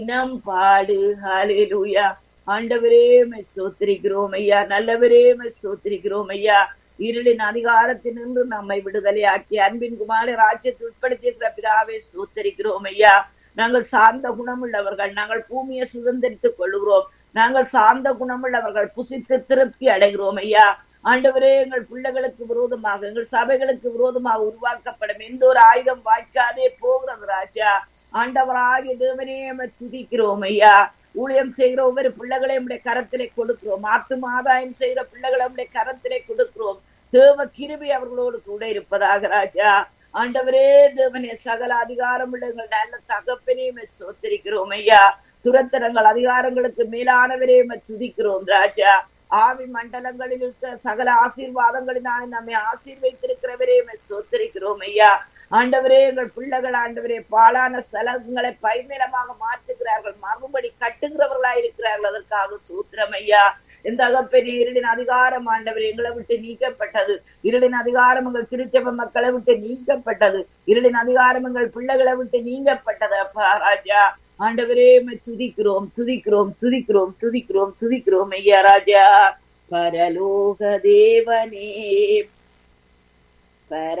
நம் பாடு ஹalleluya ஆண்டவரே மை சோத்திரிக்கிறோம் ஐயா நல்லவரே மை சோத்திரிக்கிறோம் ஐயா இருளின் அதிகாரத்தினின்று நம்மை விடுதலையாக்கி அன்பின் குமார ராஜ்யத்தை உட்படுத்தியிருக்கிற பிதாவை சோத்தரிக்கிறோம் ஐயா நாங்கள் சார்ந்த குணமுள்ளவர்கள் நாங்கள் பூமியை சுதந்திரித்துக் கொள்கிறோம் நாங்கள் சார்ந்த குணமுள்ளவர்கள் புசித்து திருப்தி அடைகிறோம் ஐயா ஆண்டவரே எங்கள் பிள்ளைகளுக்கு விரோதமாக எங்கள் சபைகளுக்கு விரோதமாக உருவாக்கப்படும் எந்த ஒரு ஆயுதம் வாய்க்காதே போகிறது ராஜா ஆண்டவராகிய தேவனே எம்மை துதிக்கிறோம் ஐயா ஊழியம் செய்கிற ஒவ்வொரு பிள்ளைகளை நம்முடைய கரத்திலே கொடுக்கிறோம் ஆத்தும ஆதாயம் செய்கிற பிள்ளைகளை நம்முடைய கரத்திலே கொடுக்கிறோம் தேவ கிருபி அவர்களோடு கூட இருப்பதாக ராஜா ஆண்டவரே தேவனே சகல அதிகாரம் உள்ள எங்கள் நல்ல தகப்பனையுமே சோத்தரிக்கிறோம் ஐயா துரத்தரங்கள் அதிகாரங்களுக்கு மேலானவரே துதிக்கிறோம் ராஜா ஆவி மண்டலங்களில் இருக்க சகல ஆசீர்வாதங்களினாலே நம்மை ஆசீர்வைத்திருக்கிறவரே சோத்தரிக்கிறோம் ஐயா ஆண்டவரே எங்கள் பிள்ளைகள் ஆண்டவரே பாலான ஸ்தலங்களை பைநிலமாக மாற்றுகிறார்கள் மறுபடி கட்டுகிறவர்களா இருக்கிறார்கள் அதற்காக சூத்திரம் ஐயா இந்த அகப்பெரிய இருளின் அதிகாரம் ஆண்டவர் எங்களை விட்டு நீக்கப்பட்டது இருளின் அதிகாரம் எங்கள் திருச்சபை மக்களை விட்டு நீக்கப்பட்டது இருளின் அதிகாரம் எங்கள் பிள்ளைகளை விட்டு நீங்கப்பட்டது அப்பா ராஜா ஆண்டவரே துதிக்கிறோம் துதிக்கிறோம் துதிக்கிறோம் துதிக்கிறோம் துதிக்கிறோம் ஐயா ராஜா பரலோக தேவனே பர